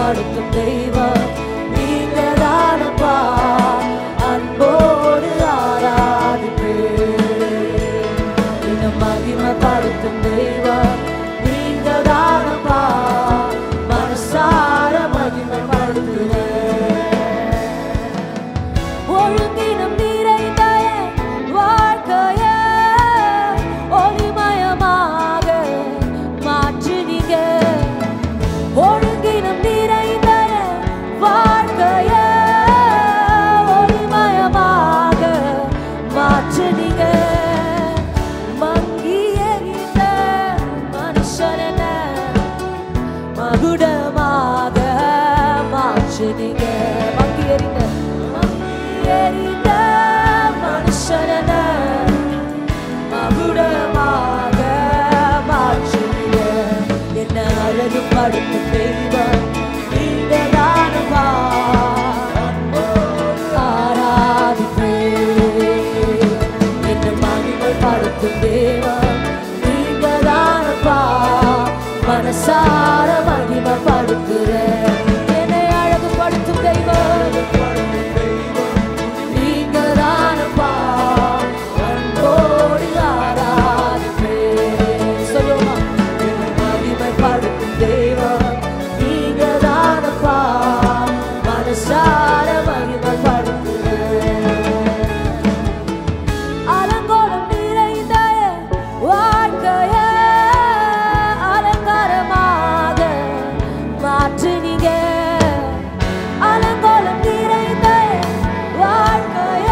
மகிமைப்படுத்தும் தெய்வம் நீங்க தானப்பா அன்போடு ஆராதிப்பேன் என்னை மகிமைப்படுத்தும் தெய்வம் நீங்க தானப்பா மனசார மகிமைப்படுத்துவேன் ஒழுங்கினம் நிறைந்த என் வாழ்க்கைய ஒளிமயமாக மாற்றினீங்க ஒழுங்கினம் நிறைந்த என் வாழ்க்கைய ஒளிமயமாக மாற்றினீங்க மங்கி எறிந்த மனுஷன மகுடமாக மாற்றினீங்க மங்கி எறிந்த மங்கி எறிந்த மனுஷன மகுடமாக மாற்றினீங்க என்ன அழகு படுத்தும் தெய்வம் நீங்க தானவா ஆராதிப்பேன் என்ன மகிமைப்படுத்தும் தேவன் நீங்க தானப்பா மனசார மகிமைப்படுத்துறேன் என்னை அழகுபடுத்தும் தெய்வம் நீங்க தானப்பா அன்போடு ஆராதிப்பேன் சொல்லுமா என்னை மகிமைப்படுத்தும் தெய்வம் நீங்க தானப்பா மனசார மகிமைப்படுத்துறேன் அலங்கோலம் நிறைந்த வாழ்க்கைய அலங்காரமாக மாற்றினீங்க அலங்கோலம் நிறைந்த வாழ்க்கைய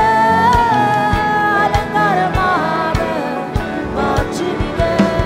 அலங்காரமாக மாற்றினீங்க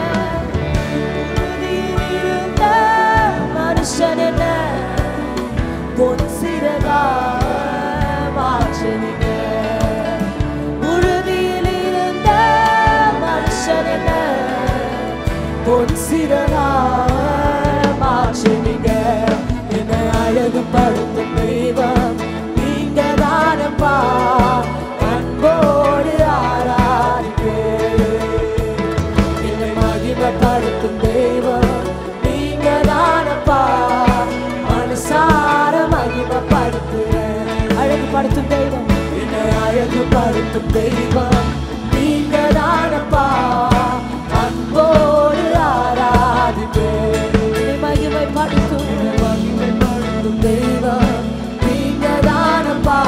உறுதியில் இருந்த மனுஷன் என்ன பொன் சிறகாக மாற்றினீங்க உறுதியில் இருந்த மனுஷன் என்ன பொன் சிறகாக மாற்றினீங்க என்னை அழகுபடுத்தும் தெய்வம் நீங்க தானப்பா அன்போடு ஆராதிப்பேன் என்னை மகிமைப்படுத்தும் தெய்வம் நீங்க தானப்பா மனசார மகிமைப்படுத்துறேன் அழகுபடுத்தும் தெய்வம் என்னை அழகுபடுத்தும் தெய்வம் நீங்க தானப்பா அன்போடு ஆராதிப்பேன் என்னை மகிமைப்படுத்தும் மகிமைப்படுத்தும் தெய்வம் நீங்க தானப்பா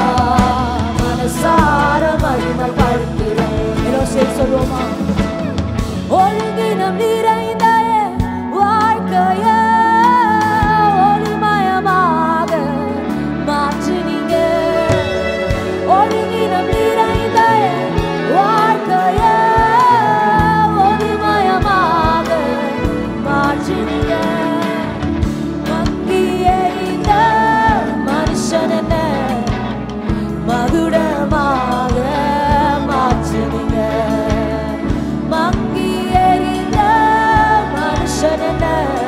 மனசார மகிமைப்படுத்துறேன் என்ன சேர்த்து சொல்லுவோமா ஒழுங்கினம் நிறைந்த என் வாழ்க்கைய ஒளிமயமாக மாற்றினீங்க ஒழுங்கினம் நிறைந்த என் வாழ்க்கைய ஒளிமயமாக மாற்றினீங்க மங்கி எறிந்த மனுஷன் என்ன மகுடமாக மாற்றினீங்க மங்கி எறிந்த மனுஷன் என்ன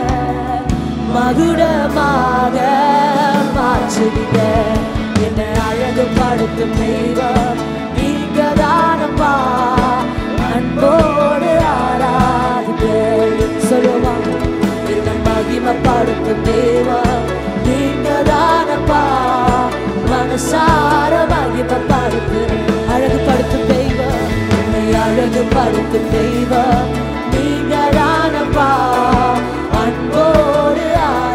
மகுடமாக மாற்றினீங்க என்னை அழகுபடுத்தும் தெய்வம் நீங்க தானப்பா அன்போடு ஆராதிப்பேன் சொல்லுவா என்னை மகிமைப்படுத்தும் தெய்வம் நீங்க தானப்பா மனசார மகிமைப்படுத்துறேன் அழகுபடுத்தும் தெய்வம் என்னை அழகுபடுத்தும் தெய்வம் நீங்க தானப்பா அன்போடு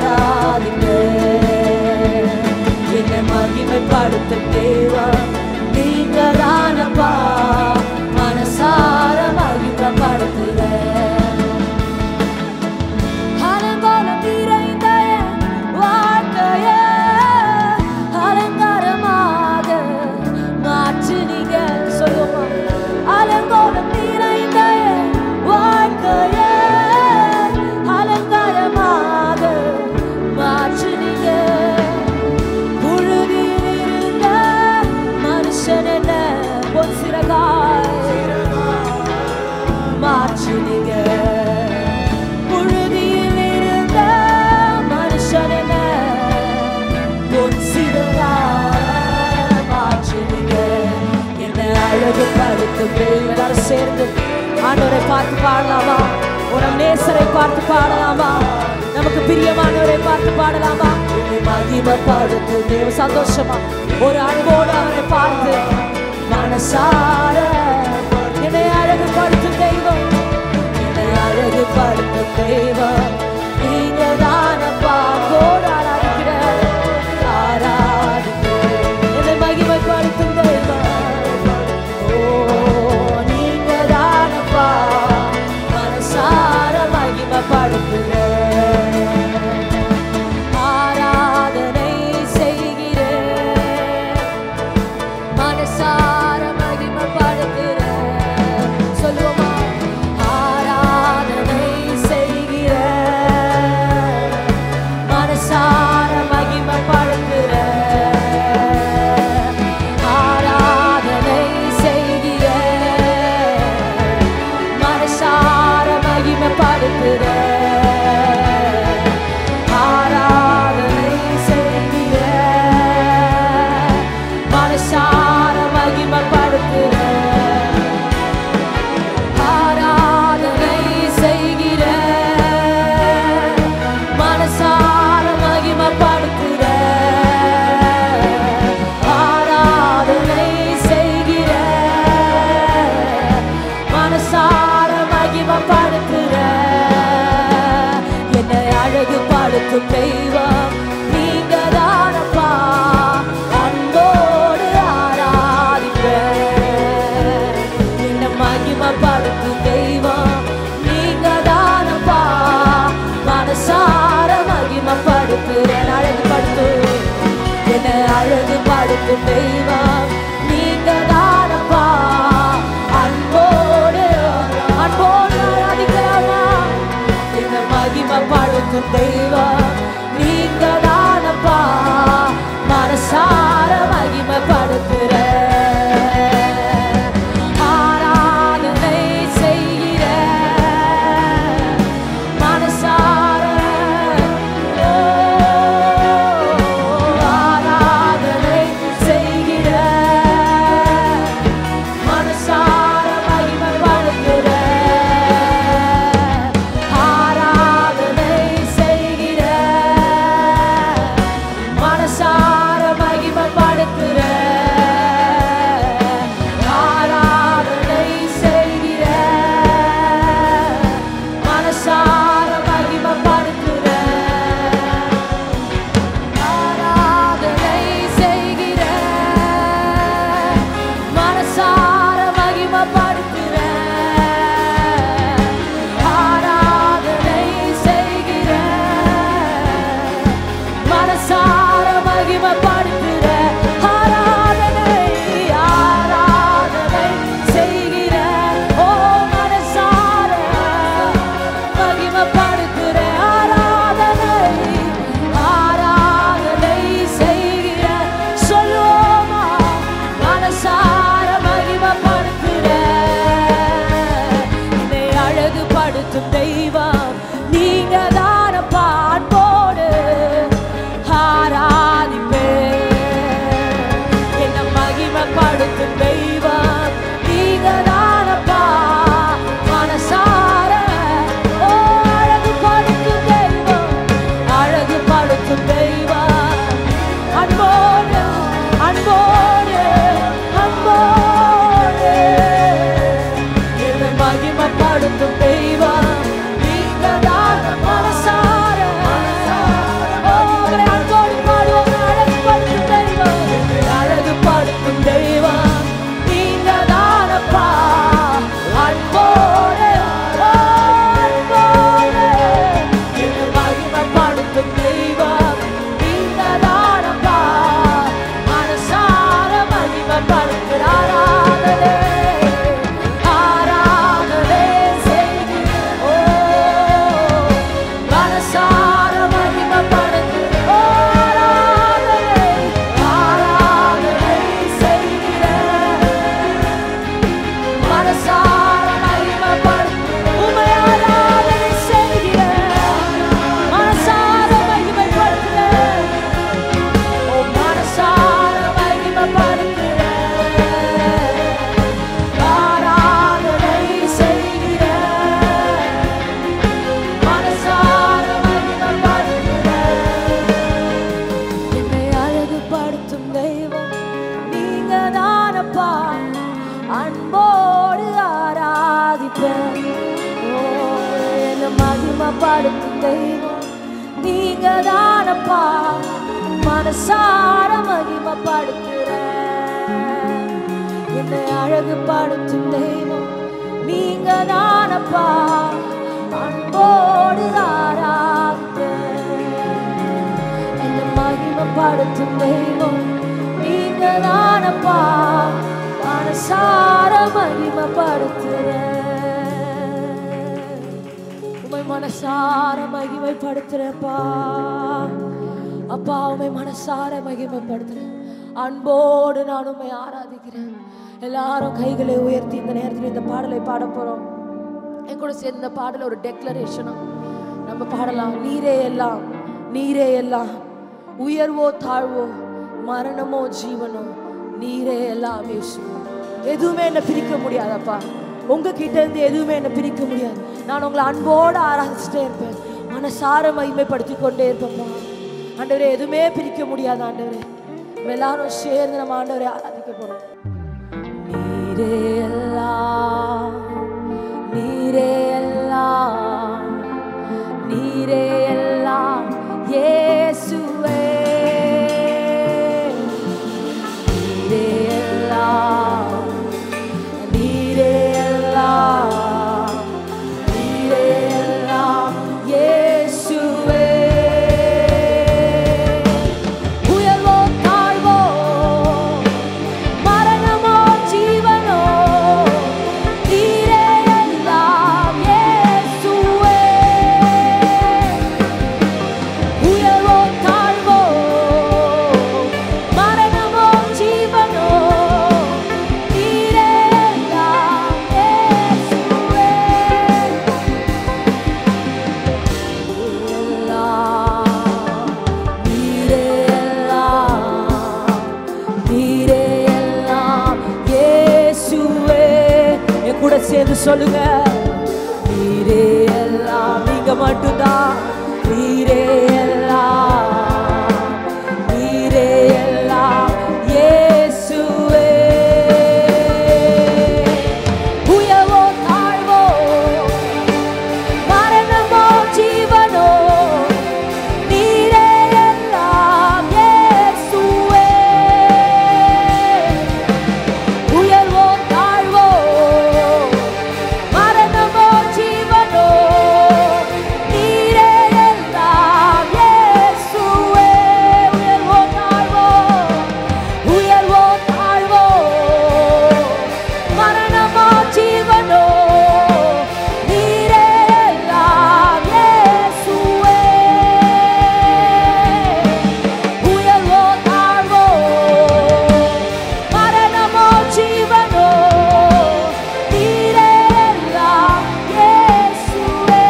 ஆராதிப்பேன் என்னை மகிமைப்படுத்தும் தெய்வம் நீங்க தானப்பா மனசார மகிமைப்படுத்துறேன் அலங்கோலம் நிறைந்த என் வாழ்க்கைய அலங்காரமாக மாற்றினீங்க சொல்லுமா அலங்கோலம் நிறைந்த என் வாழ்க்கைய அலங்காரமாக மாற்றினீங்க புழுதியில் இருந்த மனுஷன் என்ன பொன் சிறகாய் மாற்றினீங்க புழுதியில் இருந்த மனுஷன் என்ன பொன் சிறகாய் மாற்றினீங்க என்னை அழகுபடுத்தும் எல்லாரும் சேர்ந்து ஆண்டவரை பார்த்து பாடலாமா உனம் நேசரை பார்த்து பாடலாமா நமக்கு பிரியமானவரை பார்த்து பாடலாமா உன்னை மகிமைப்படுத்து தேவ சந்தோஷமா ஒரு அன்போடு அவரை பார்த்து மனசார என்னை அழகுபடுத்தும் தெய்வம் என்னை அழகுபடுத்தும் தெய்வம் நீங்க தானப்பா கோட ஆராதிக்கிற ஆராதிக்கிற என்னை மகிமைப்படுத்தும் தெய்வம் ஓ நீங்க தானப்பா மனசார மகிமைப்படுத்துற ஆராதனை செய்கிறேன் மனசார மகிமைப்படுத்துற சொல்லுவோமா ஆராதனை செய்கிற மனசார மகிமைப்படுத்துற ஆராதனை செய்கிற மனசார மகிமைப்படுத்துற ஆராதனை செய்கிற மனசார மகிமைப்படுத்துற ஆராதனை செய்கிற மனசார மகிமைப்படுத்துற ஆராதனை செய்கிற மனசார மகிமைப்படுத்துற என்னை அழகுபடுத்தும் தெய்வம் நீங்க தானப்பா அன்போடு ஆராதிப்பேன் என்னை மகிமைப்படுத்தும் தெய்வம் நீங்க தானப்பா மனசார மகிமைப்படுத்துறேன் அழகுபடுத்து என்னை அழகுபடுத்தும் தெய்வம் நீங்க தானப்பா அன்போடு அன்போடு ஆராதிக்கலாமா என்னை மகிமைப்படுத்தும் தெய்வம் நீங்க தானப்பா மனசார மகிமைப்படுத்துற ஆராதனை செய்கிற மனசார ஓ, ஆராதனை செய்கிற மனசார மகிமைப்படுத்துற ஆராதனை செய்கிற மகிமைப்படுத்தும் தெய்வம் நீங்க தானப்பா மனசார மகிமைப்படுத்துற என்னை அழகுபடுத்தும் தெய்வம் நீங்க தானப்பா அன்போடு ஆராய்ந்த என்னை மகிமைப்படுத்தும் தெய்வம் நீங்க தானப்பா மனசார மகிமைப்படுத்துற உமை மனசார மகிமைப்படுத்துறப்பா அப்பா உமை மனசார மகிமைப்படுத்துறேன் அன்போடு நான் உண்மை ஆராதிக்கிறேன் எல்லாரும் கைகளை உயர்த்தி இந்த நேரத்தில் இந்த பாடலை பாட போறோம் என் கூட சேர்ந்த இந்த பாடல ஒரு டெக்ளரேஷனா நம்ம பாடலாம் நீரே எல்லாம் நீரே எல்லாம் உயர்வோ தாழ்வோ மரணமோ ஜீவனோ நீரே எல்லாம் இயேசு எதுவுமே என்ன பிரிக்க முடியாதப்பா உங்ககிட்ட இருந்து எதுவுமே என்ன பிரிக்க முடியாது நான் உங்களை அன்போடு ஆராதிச்சுட்டே இருப்பேன் மனசார மகிமைப்படுத்தி கொண்டே இருப்பேன்ப்பா ஆண்டவரே எதுவுமே பிரிக்க முடியாது ஆண்டவரே நம்ம எல்லாரும் சேர்ந்து நம்ம ஆண்டவரை ஆராதிக்க போறோம் நீரே எல்லாம் நீரே எல்லாம் நீரே எல்லாம் இயேசுவே நீரே எல்லாம் நீரே எல்லாம் நீரே எல்லாம் இயேசுவே உயர்வோ தாழ்வோ மரணமோ ஜீவனோ நீரே எல்லாம் இயேசுவே உயர்வோ தாழ்வோ மரணமோ ஜீவனோ நீரே எல்லாம் இயேசுவே எல்லாம் நீரே எல்லாம் நீரே எல்லாம் இயேசுவே என் கூட சேர்ந்து சொல்லுங்க நீரே எல்லாம் நீங்க மட்டும்தான் நீரே எல்லாம் நீரே எல்லாம் இயேசுவே உயர்வோ தாழ்வோ மரணமோ ஜீவனோ நீரே எல்லாம் இயேசுவே உயர்வோ தாழ்வோ மரணமோ ஜீவனோ நீரே எல்லாம் இயேசுவே உயர்வோ தாழ்வோ உயர்வோ தாழ்வோ மரணமோ ஜீவனோ நீரே எல்லாம் இயேசுவே உயர்வோ தாழ்வோ மரணமோ ஜீவனோ நீரே எல்லாம் இயேசுவே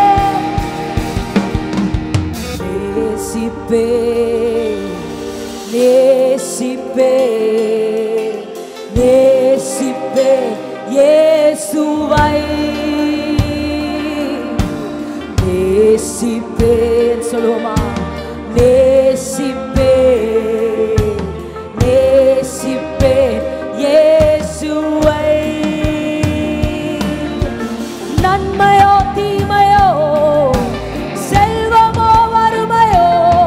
நேசிப்பே நேசிப்பே நேசிப்பே இயேசுவை நேசிப்பேன் சொல்லுவோமா நேசிப்பே நேசிப்பே இயேசுவை நன்மையோ தீமையோ செல்வமோ வறுமையோ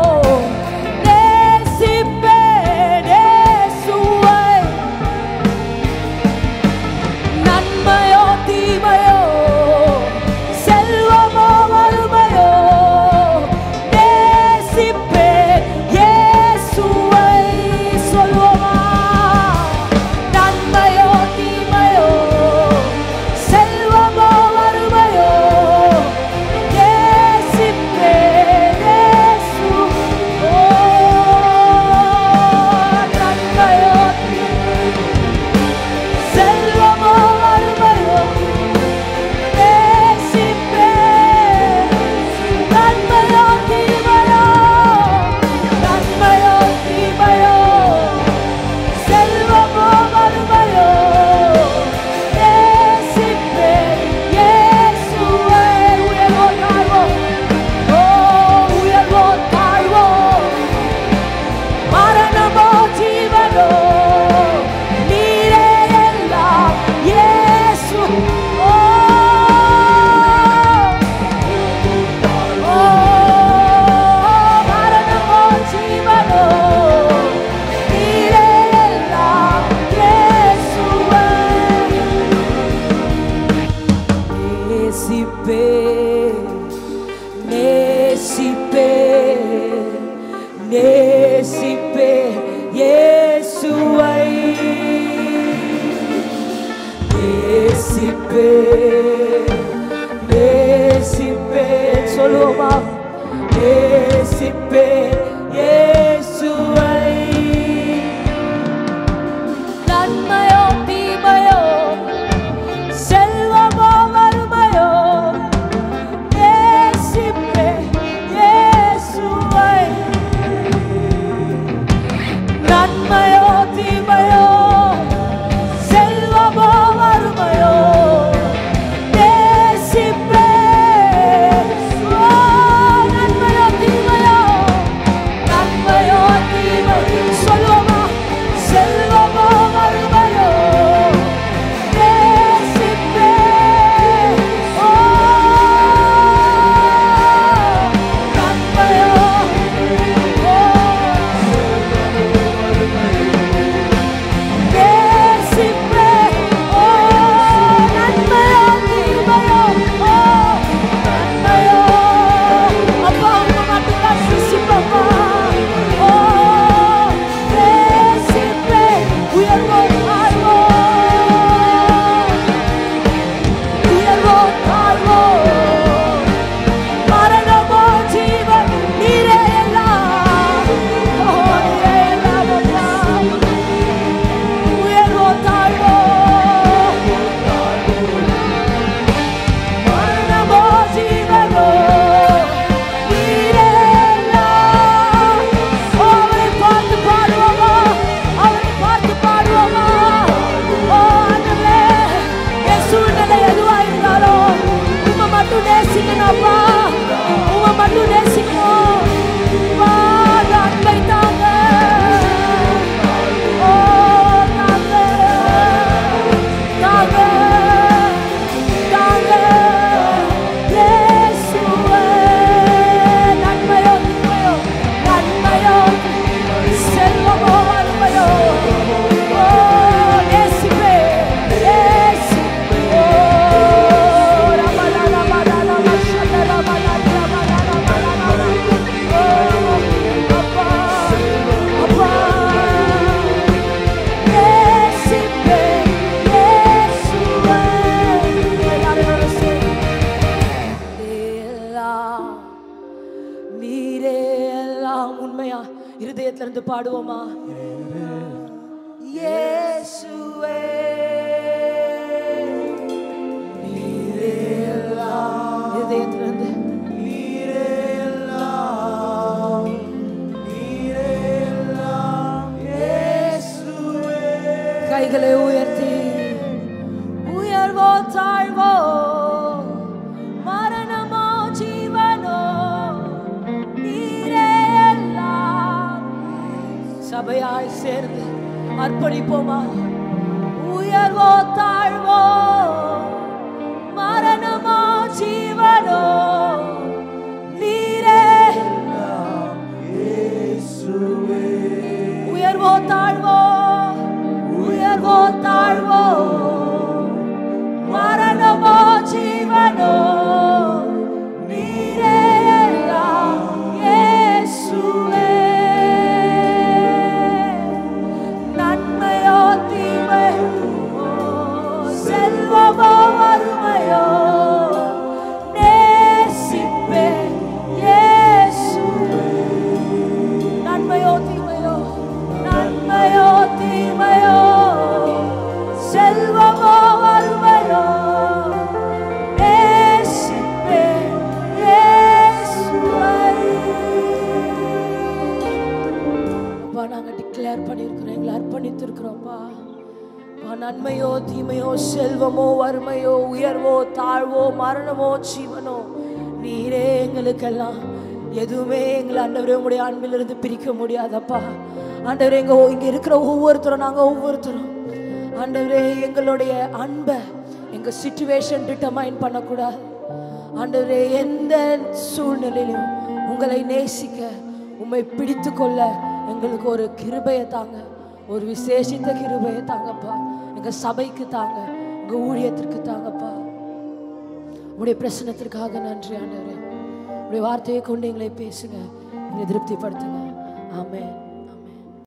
நேசிப்பேன் இயேசுவை நன்மையோ தீமையோ செல்வமோ வறுமையோ நேசிப்பே நேசிப்பே இயேசுவை நேசிப்பே நேசிப்பே சொல்லுவோமா நேசிப்பே இயேசுவை நன்மையோ தீமையோ செல்வமோ வறுமையோ நேசிப்பே இயேசுவை நன்மையோ தீமையோ செல்வமோ வறுமையோ நேசிப்பே ஓ, நன்மையோ தீமையோ நன்மையோ தீமையோ சொல்லுவோமா செல்வமோ வறுமையோ நேசிப்பே ஓ, நன்மையோ ஓ நேசிப்பே ஓ நன்மையோ தீமையோ ஓ நன்மையோ அப்பா உங்க மட்டும்தான் நேசிப்பப்பா ஓ நேசிப்பே உயர்வோ தாழ்வோ உயர்வோ தாழ்வோ மரணமோ ஜீவன் நீரே எல்லாம் ஓ நீரே எல்லாம் அப்பா உயர்வோ தாழ்வோ மரணமோ ஜீவனோ நீரே எல்லாம். ஓ, அவரை பார்த்து பாடுவோமா அவரை பார்த்து பாடுவோமா ஓ ஆண்டவரே என் சூழ்நிலை எதுவா இருந்தாலும் உம்மை மட்டும் நேசிக்கணும்ப்பா உம்மை மட்டும் நேசிக்கணும் வா, அந்த அன்பை தாங்க ஓ தாங்க தாங்க தாங்க இயேசுவே நன்மையோ தீமையோ நன்மையோ செல்வமோ வறுமையோ ஓ நேசிப்பே நேசிப்பே ஓ ரமலா ரமலா ரம சத ரமலா ரமலா ரமலா ரம ஓ அப்பா அப்பா நேசிப்பே இயேசுவே எல்லாரும் சேர்ந்து எல்லாம் நீரே எல்லாம் உண்மையா இருதயத்துல இருந்து பாடுவோமா இயேசுவே நீரே எல்லாம் இருதயத்துல இருந்து கைகளை உயர்த்தி உயர்வோ தாழ்வோ மரணமோ ஜீவனோ நீரே எல்லாம் சபையாய் சேர்ந்து அர்ப்பணிப்போமா உயர்வோ தாழ்வோ மரணமோ ஜீவனோ நீரே உயர்வோ தாழ்வோ உயர்வோ தாழ்வோ மரணமோ ஜீவனோ நீரே எல்லாம் இயேசுவே நன்மையோ தீமையோ செல்வமோ வறுமையோ நேசிப்பே இயேசுவே நன்மையோ தீமையோ நன்மையோ தீமையோ செல்வமோ வறுமையோ நேசிப்பே அப்பா நாங்க டிக்ளேர் பண்ணியிருக்கிறோம் எங்களை அர்ப்பணித்திருக்கிறோம்ப்பா அப்பா, நன்மையோ தீமையோ செல்வமோ வறுமையோ உயர்வோ தாழ்வோ மரணமோ ஜீவனோ நீரே எங்களுக்கெல்லாம் எதுவுமே எங்களை ஆண்டவரே உங்களுடைய அன்பிலிருந்து பிரிக்க முடியாதப்பா ஆண்டவரே எங்க இங்க இருக்கிற ஒவ்வொருத்தரும் நாங்க ஒவ்வொருத்தரும் ஆண்டவரே எங்களுடைய அன்பை எங்க சுச்சுவேஷன் டிட்டர்மைன் பண்ணக்கூடாது ஆண்டவரே எந்த சூழ்நிலையிலும் உங்களை நேசிக்க உம்மை பிடித்து கொள்ள எங்களுக்கு ஒரு கிருபையை தாங்க ஒரு விசேஷித்த கிருபையை தாங்கப்பா எங்க சபைக்கு தாங்க எங்க ஊழியத்திற்கு தாங்கப்பா உடைய பிரசனத்திற்காக நன்றி ஆண்டவரே உடைய வார்த்தையை கொண்டு எங்களை பேசுங்க எங்களை திருப்திப்படுத்துங்க ஆமென்